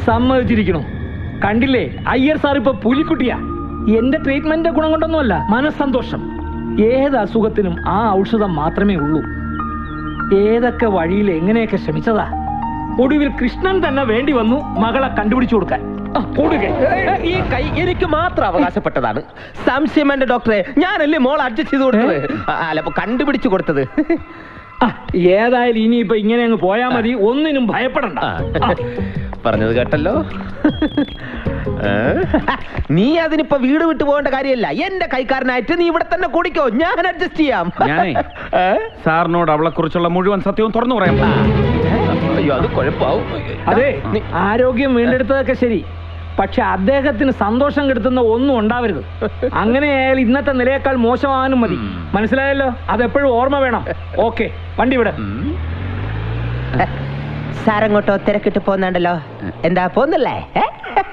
സമ്മതിച്ചിരിക്കണു കണ്ടില്ലേ അയ്യർ സാർ ഇപ്പൊ പുലിക്കുട്ടിയാ എന്റെ ട്രീറ്റ്മെന്റിന്റെ ഗുണം കൊണ്ടൊന്നുമല്ല മനസ്സന്തോഷം ഏത് അസുഖത്തിനും ആ ഔഷധം മാത്രമേ ഉള്ളൂ ഏതൊക്കെ വഴിയിൽ എങ്ങനെയൊക്കെ ശ്രമിച്ചതാ ഒടുവിൽ കൃഷ്ണൻ തന്നെ വേണ്ടി വന്നു മകളെ കണ്ടുപിടിച്ചു കൊടുക്കാൻ ആ, കൊടുക്കെ. ഈ കൈ എനിക്ക് മാത്രം അവകാശപ്പെട്ടതാണ് സംശയം വേണ്ട ഡോക്ടറെ ഞാനല്ലേ മോൾ അഡ്ജസ്റ്റ് ചെയ്ത് കൊടുത്തത് ആ, അല്ല അപ്പൊ കണ്ടുപിടിച്ചു കൊടുത്തത് ആ, ഏതായാലും ഇനിയിപ്പോ ഇങ്ങനെ അങ്ങ് പോയാ മതി ഒന്നിനും ഭയപ്പെടണ്ട ആ. ആ. പറഞ്ഞത് കേട്ടല്ലോ ഏ? നീ അതിനിപ്പോ വീട് വിട്ടു പോകേണ്ട കാര്യമല്ല എന്റെ കൈക്കാരനായിട്ട് നീ ഇവിടെ തന്നെ കൂടിക്കോ ഞാൻ അഡ്ജസ്റ്റ് ചെയ്യാം ഞാനേ ഏ? സാറിനോട് അവളെ കുറിച്ചുള്ള മുഴുവൻ സത്യവും തുറന്നു പറയാൻ ആ. അയ്യോ അത് കുഴപ്പാവും അതെ നീ- ആരോഗ്യം വീണ്ടെടുത്തതൊക്കെ ശരി പക്ഷെ അദ്ദേഹത്തിന് സന്തോഷം കെടുത്തുന്ന ഒന്നും ഉണ്ടാവരുത് അങ്ങനെയായാൽ ഇന്നത്തെ നിലയേക്കാൾ മോശമാകാനും മതി മനസ്സിലായല്ലോ അതെപ്പോഴും ഓർമ്മ വേണം ഓക്കെ വണ്ടി വിടെ സാറങ്ങോട്ടോ തിരക്കിട്ട് പോന്നുണ്ടല്ലോ എന്താ പോന്നല്ലേ ഏ?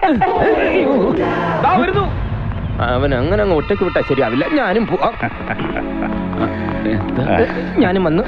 ദാ വരുന്നു അവൻ അങ്ങനെ അങ്ങ് ഒറ്റയ്ക്ക് വിട്ടാ ശരിയാവില്ല ഞാനും പോവാം ഞാനും വന്നു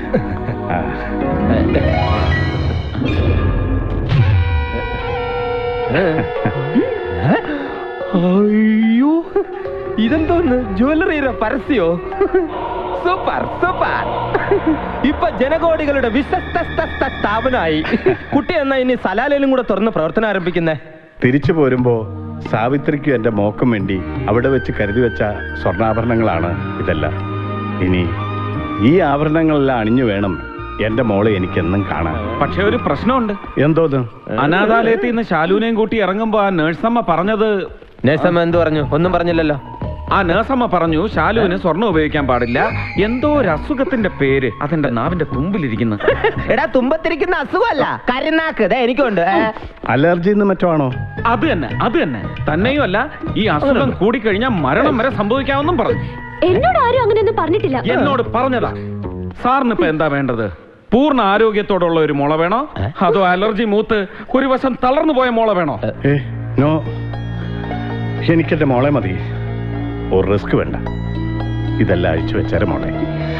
അയ്യോ ഇതെന്തോന്ന് ജ്വല്ലറിയുടെ പരസ്യോ സൂപ്പർ സൂപ്പർ ഇപ്പൊ ജനകോടികളുടെ വിശ്വസ്ത സ്ഥാപനമായി കുട്ടി എന്നാ ഇനി സലാലയിലും കൂടെ തുറന്ന് പ്രവർത്തനം ആരംഭിക്കുന്നേ തിരിച്ചു പോരുമ്പോ സാവിത്രിക്കും എന്റെ മോക്കും വേണ്ടി അവിടെ വെച്ച് കരുതി വെച്ച സ്വർണ്ണാഭരണങ്ങളാണ് ഇതെല്ലാം ഇനി ഈ ആഭരണങ്ങളെല്ലാം അണിഞ്ഞു വേണം എന്റെ മോളെ എനിക്കെന്നും കാണാൻ പക്ഷെ ഒരു പ്രശ്നമുണ്ട് എന്തോന്ന് അനാഥാലയത്തിൽ നിന്ന് ശാലുവിനെയും കൂട്ടി ഇറങ്ങുമ്പോ ആ നേഴ്സമ്മ പറഞ്ഞത് നേഴ്സമ്മ എന്ത് പറഞ്ഞു ഒന്നും പറഞ്ഞില്ലല്ലോ ആ നേഴ്സമ്മ പറഞ്ഞു ശാലുവിന് സ്വർണ്ണം ഉപയോഗിക്കാൻ പാടില്ല എന്തോ ഒരു അസുഖത്തിന്റെ പേര് അതെന്റെ നാവിന്റെ തുമ്പിലിരിക്കുന്നു എടാ തുമ്പത്തിരിക്കുന്ന അസുഖമല്ല കരുനാക്ക് ദേ എനിക്കുണ്ട് ഏ. അലർജി എന്ന് മറ്റോ ആണോ അത് തന്നെ അത് തന്നെ തന്നെയും അല്ല ഈ അസുഖം കൂടിക്കഴിഞ്ഞാൽ മരണം വരെ സംഭവിക്കാമെന്നും പറഞ്ഞു എന്നോട് ആരും അങ്ങനെയൊന്നും പറഞ്ഞിട്ടില്ല എന്നോട് പറഞ്ഞതാ സാറിന് ഇപ്പൊ എന്താ വേണ്ടത് പൂർണ്ണ ആരോഗ്യത്തോടുള്ള ഒരു മുള വേണോ അതോ അലർജി മൂത്ത് ഒരു വശം തളർന്നു പോയ മുള വേണോ ഏ നോ എനിക്കെന്റെ മോളെ മതി ഒരു റിസ്ക് വേണ്ട ഇതെല്ലാം അഴിച്ചു വെച്ചാരെ മോളെ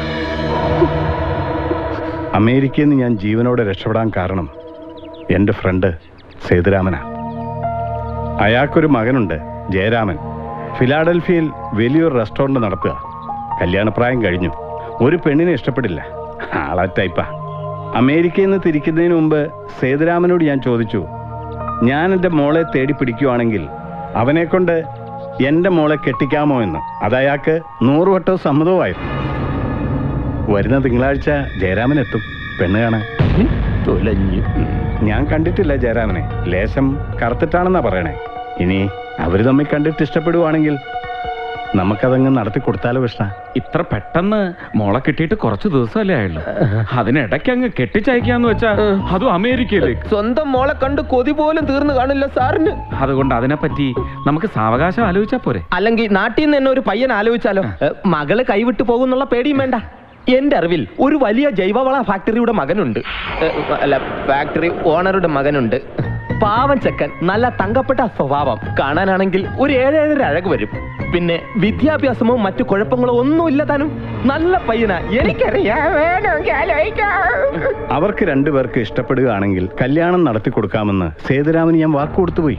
അമേരിക്കയിൽ നിന്ന് ഞാൻ ജീവനോടെ രക്ഷപ്പെടാൻ കാരണം എൻ്റെ ഫ്രണ്ട് സേതുരാമനാ അയാൾക്കൊരു മകനുണ്ട് ജയരാമൻ ഫിലാഡൽഫിയയിൽ വലിയൊരു റെസ്റ്റോറൻറ്റ് നടത്തുക കല്യാണപ്രായം കഴിഞ്ഞു ഒരു പെണ്ണിനെ ഇഷ്ടപ്പെടില്ല ആളാ ടൈപ്പാ അമേരിക്കയിൽ നിന്ന് തിരിക്കുന്നതിന് മുമ്പ് സേതുരാമനോട് ഞാൻ ചോദിച്ചു ഞാൻ എൻ്റെ മോളെ തേടി പിടിക്കുവാണെങ്കിൽ അവനെ കൊണ്ട് എൻ്റെ മോളെ കെട്ടിക്കാമോ എന്ന് അതയാൾക്ക് നൂറുവട്ടം സമ്മതവുമായിരുന്നു വരുന്ന തിങ്കളാഴ്ച ജയരാമൻ എത്തും പെണ്ണ് കാണാൻ തുലഞ്ഞു ഞാൻ കണ്ടിട്ടില്ല ജയരാമനെ ലേശം കറുത്തിട്ടാണെന്നാ പറയണേ ഇനി അവര് തമ്മിൽ കണ്ടിട്ട് ഇഷ്ടപ്പെടുവാണെങ്കിൽ നമുക്കതങ്ങ് നടത്തി കൊടുത്താലോ കൃഷ്ണ ഇത്ര പെട്ടെന്ന് മോളെ കിട്ടിയിട്ട് കുറച്ച് ദിവസമല്ലേ ആയുള്ളൂ അതിനിടയ്ക്ക് അങ്ങ് കെട്ടിച്ചയക്കാന്ന് വെച്ചാ അതും അമേരിക്കയിലേക്ക് സ്വന്തം മോളെ കണ്ട് കൊതി പോലും തീർന്നു കാണില്ല സാറിന് അതുകൊണ്ട് അതിനെപ്പറ്റി നമുക്ക് സാവകാശം ആലോചിച്ചാ പോരെ അല്ലെങ്കിൽ നാട്ടിൽ നിന്ന് തന്നെ ഒരു പയ്യൻ ആലോചിച്ചാലോ ഏ, മകള് കൈവിട്ട് പോകുന്നുള്ള പേടിയും വേണ്ട എന്റെ അറിവിൽ ഒരു വലിയ ജൈവവള ഫാക്ടറിയുടെ മകനുണ്ട് ഏ, അല്ല ഫാക്ടറി ഓണറുടെ മകനുണ്ട് പാവൻ ചെക്കൻ നല്ല തങ്കപ്പെട്ട സ്വഭാവം കാണാനാണെങ്കിൽ ഒരു ഏഴേഴര അഴക് വരും പിന്നെ വിദ്യാഭ്യാസമോ മറ്റു കുഴപ്പങ്ങളോ ഒന്നുമില്ല താനും നല്ല പയ്യനാ എനിക്കറിയാം വേണമെങ്കിൽ ആലോചിക്കാം. അവർക്ക് രണ്ടുപേർക്ക് ഇഷ്ടപ്പെടുകയാണെങ്കിൽ കല്യാണം നടത്തി കൊടുക്കാമെന്ന് സേതുരാമന് ഞാൻ വാക്ക് കൊടുത്തുപോയി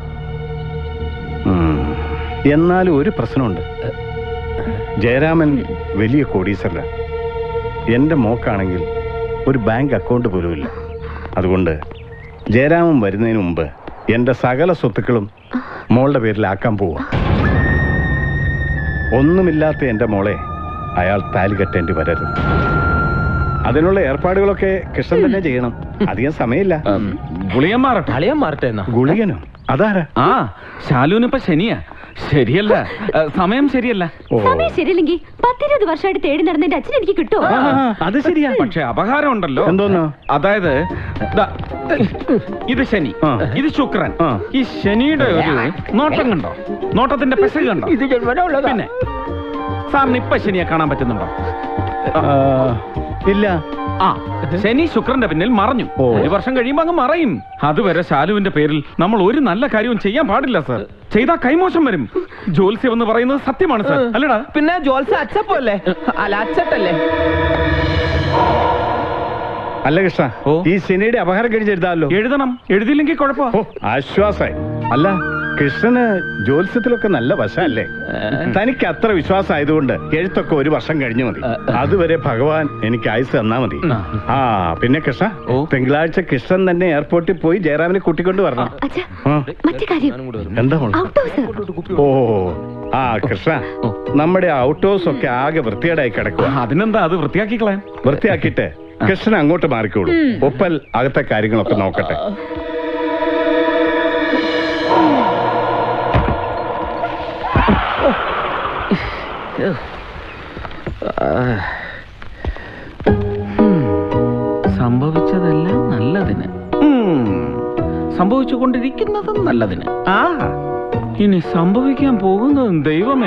ഉം. എന്നാലും ഒരു പ്രശ്നമുണ്ട് ജയരാമൻ വലിയ കോടീശ്വരനാണ് എൻ്റെ മോക്കാണെങ്കിൽ ഒരു ബാങ്ക് അക്കൗണ്ട് പോലുമില്ല അതുകൊണ്ട് ജയരാമൻ വരുന്നതിന് മുമ്പ് എൻ്റെ സകല സ്വത്തുക്കളും മോളുടെ പേരിലാക്കാൻ പോവുക ഒന്നുമില്ലാത്ത എൻ്റെ മോളെ അയാൾ താലി കെട്ടേണ്ടി വരരുത് അതിനുള്ള ഏർപ്പാടുകളൊക്കെ കൃഷ്ണൻ തന്നെ ചെയ്യണം അധികം സമയമില്ല ഗുളിയൻ മാറട്ടെ അളിയൻ മാറട്ടെ എന്നാ ഗുളികനോ അതാരാ ആ ശാലുവിനിപ്പോ ശനിയാ ശരിയല്ല ഏ, സമയം ശരിയല്ല ഓ സമയം ശരിയില്ലെങ്കിൽ പത്തിരുപത് വർഷമായിട്ട് തേടി നടന്ന എന്റെ അച്ഛൻ എനിക്ക് കിട്ടുമോ ആ, അത് ശരിയാ പക്ഷെ അപകാരം ഉണ്ടല്ലോ എന്തോന്ന് അതായത് ദാ, ഇത് ശനി ആ. ഇത് ശുക്രൻ ആ. ഈ ശനിയുടെ ഒരു നോട്ടം കണ്ടോ നോട്ടത്തിന്റെ പെസക് കണ്ടോ ഇത് ജന്മനമുള്ളതാ. പിന്നെ സാറിന് ഇപ്പൊ ശനിയെ കാണാൻ പറ്റുന്നുണ്ടോ ആ, ഇല്ല ആ ശനി ശുക്രന്റെ പിന്നിൽ മറഞ്ഞു ഓ. ഒരു വർഷം കഴിയുമ്പോ അങ്ങ് മറയും അതുവരെ ശാലുവിന്റെ പേരിൽ നമ്മൾ ഒരു നല്ല കാര്യവും ചെയ്യാൻ പാടില്ല സർ ചെയ്താൽ കൈമോശം വരും ജോത്സ്യം എന്ന് പറയുന്നത് സത്യമാണ് സർ അല്ലടാ പിന്നെ ജോൽസ് അച്ചപ്പല്ലേ അല്ല അച്ചട്ടല്ലേ അല്ല കൃഷ്ണ ഓ. ഈ ശനിയുടെ അപഹാരം കഴിച്ചെഴുതാമല്ലോ എഴുതണം എഴുതിയില്ലെങ്കിൽ കുഴപ്പമോ ഓ ആശ്വാസായി അല്ല കൃഷ്ണന് ജ്യോത്സ്യത്തിലൊക്കെ നല്ല വശമല്ലേ തനിക്ക് അത്ര വിശ്വാസമായതുകൊണ്ട് എഴുത്തൊക്കെ ഒരു വർഷം കഴിഞ്ഞു മതി അതുവരെ ഭഗവാൻ എനിക്ക് ആയുസ് തന്നാ മതി ആ പിന്നെ കൃഷ്ണ ഓ. തിങ്കളാഴ്ച കൃഷ്ണൻ തന്നെ എയർപോർട്ടിൽ പോയി ജയറാമിനെ കൂട്ടിക്കൊണ്ട് വരണം അച്ഛാ ആ, മറ്റു കാര്യം എന്താ മോളെ? ഔട്ട് ഹൗസ് ഓ ആ കൃഷ്ണ നമ്മുടെ ഔട്ട് ഹൗസ് ഒക്കെ ആകെ വൃത്തികേടായി കിടക്കുക അതിനെന്താ അത് വൃത്തിയാക്കി കളയാം വൃത്തിയാക്കിയിട്ട് കൃഷ്ണൻ അങ്ങോട്ട് മാറിക്കോളൂ ഒപ്പൽ അകത്തെ കാര്യങ്ങളൊക്കെ നോക്കട്ടെ സംഭവിച്ചതെല്ലാം നല്ലതിന് സംഭവിച്ചുകൊണ്ടിരിക്കുന്നതും നല്ലതിന് ആ ഇനി സംഭവിക്കാൻ പോകുന്നതും ദൈവമേ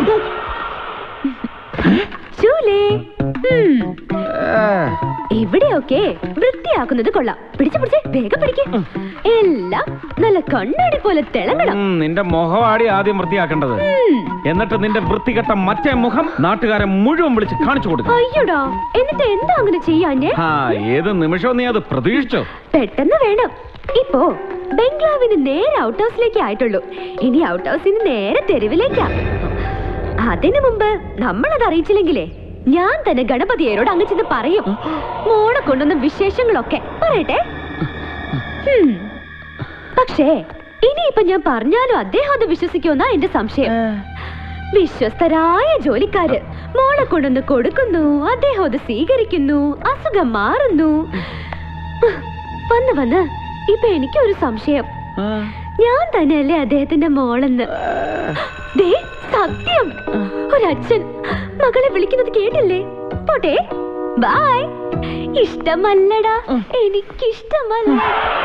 ചൂലേ ഉം. ഇവിടെയൊക്കെ വൃത്തിയാക്കുന്നത് കൊള്ളാം പിടിച്ചു പിടിച്ച് വേഗം പിടിക്ക് എല്ലാം നല്ല കണ്ണാടി പോലെ തിളങ്ങണം ഉം, നിന്റെ മുഖവാടി ആദ്യം വൃത്തിയാക്കേണ്ടത് ഉം. എന്നിട്ട് നിന്റെ വൃത്തികെട്ട മറ്റേ മുഖം നാട്ടുകാരെ മുഴുവൻ വിളിച്ച് കാണിച്ചു കൊടുക്കും അയ്യോടാ എന്നിട്ട് എന്താ അങ്ങനെ ചെയ്യാഞ്ഞേ ആ ഏത് നിമിഷവും നീ അത് പ്രതീക്ഷിച്ചോ പെട്ടെന്ന് വേണം ഇപ്പോ ബംഗ്ലാവിന് നേരെ ഔട്ട് ഹൗസിലേക്ക് ആയിട്ടുള്ളൂ ഇനി ഔട്ട് ഹൗസിന് നേരെ തെരുവിലേക്കാ അതിനു മുമ്പ് നമ്മളത് അറിയിച്ചില്ലെങ്കിലേ ഞാൻ തന്നെ ഗണപതിയോട് അങ്ങ് ചെന്ന് പറയും മോളെ കൊണ്ടുവന്ന വിശേഷങ്ങളൊക്കെ പറയട്ടെ ഹും. പക്ഷേ ഇനിയിപ്പൊ ഞാൻ പറഞ്ഞാലും അദ്ദേഹം അത് വിശ്വസിക്കുമെന്നാ എന്റെ സംശയം വിശ്വസ്തരായ ജോലിക്കാര് മോളെ കൊണ്ടുവന്ന് കൊടുക്കുന്നു അദ്ദേഹം അത് സ്വീകരിക്കുന്നു അസുഖം മാറുന്നു വന്ന് വന്ന് ഇപ്പൊ എനിക്കൊരു സംശയം ഞാൻ തന്നെയല്ലേ അദ്ദേഹത്തിന്റെ മോളെന്ന് ദേ സത്യം ഒരച്ഛൻ മകളെ വിളിക്കുന്നത് കേട്ടില്ലേ പോട്ടെ ബായ് ഇഷ്ടമല്ലടാ എനിക്കിഷ്ടമല്ല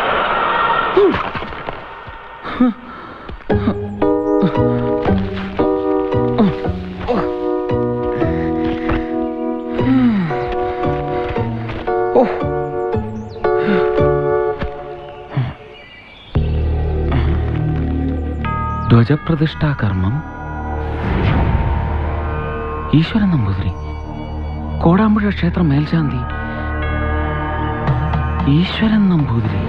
ധ്വജപ്രതിഷ്ഠാ കർമ്മം ഈശ്വരൻ നമ്പൂതിരി കോടാമ്പുഴ ക്ഷേത്ര മേൽശാന്തി ഈശ്വരൻ നമ്പൂതിരി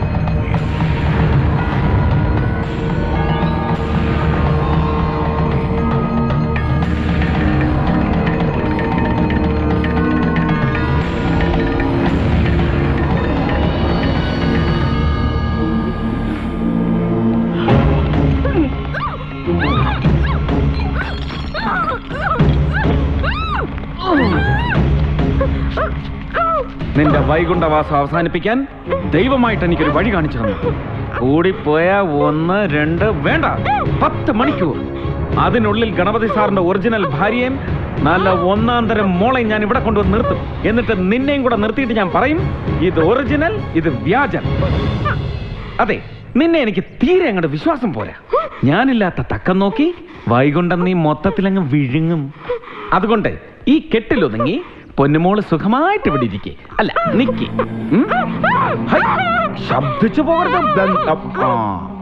നിന്റെ വൈകുണ്ഠവാസം അവസാനിപ്പിക്കാൻ ദൈവമായിട്ട് എനിക്കൊരു വഴി കാണിച്ചു തന്നു കൂടിപ്പോയ ഒന്ന് രണ്ട് വേണ്ട പത്ത് മണിക്കൂർ അതിനുള്ളിൽ ഗണപതി സാറിന്റെ ഒറിജിനൽ ഭാര്യയും നല്ല ഒന്നാം തരം മോളെയും ഞാൻ ഇവിടെ കൊണ്ടുവന്ന് നിർത്തും എന്നിട്ട് നിന്നെയും കൂടെ നിർത്തിയിട്ട് ഞാൻ പറയും ഇത് ഒറിജിനൽ ഇത് വ്യാജം അതെ നിന്നെ എനിക്ക് തീരെ അങ്ങോട്ട് വിശ്വാസം പോരാ ഞാനില്ലാത്ത തക്കം നോക്കി വൈകുണ്ഠം നീ മൊത്തത്തിലങ്ങ് വിഴുങ്ങും അതുകൊണ്ട് ഈ കെട്ടിലൊതുങ്ങി പൊന്നുമോള് സുഖമായിട്ട് ഇവിടെ ഇരിക്കെ അല്ല നിക്കി ഉം? ഹൈ, ശബ്ദിച്ചു പോകരുത് ദൻ- അപ്പ്. ആ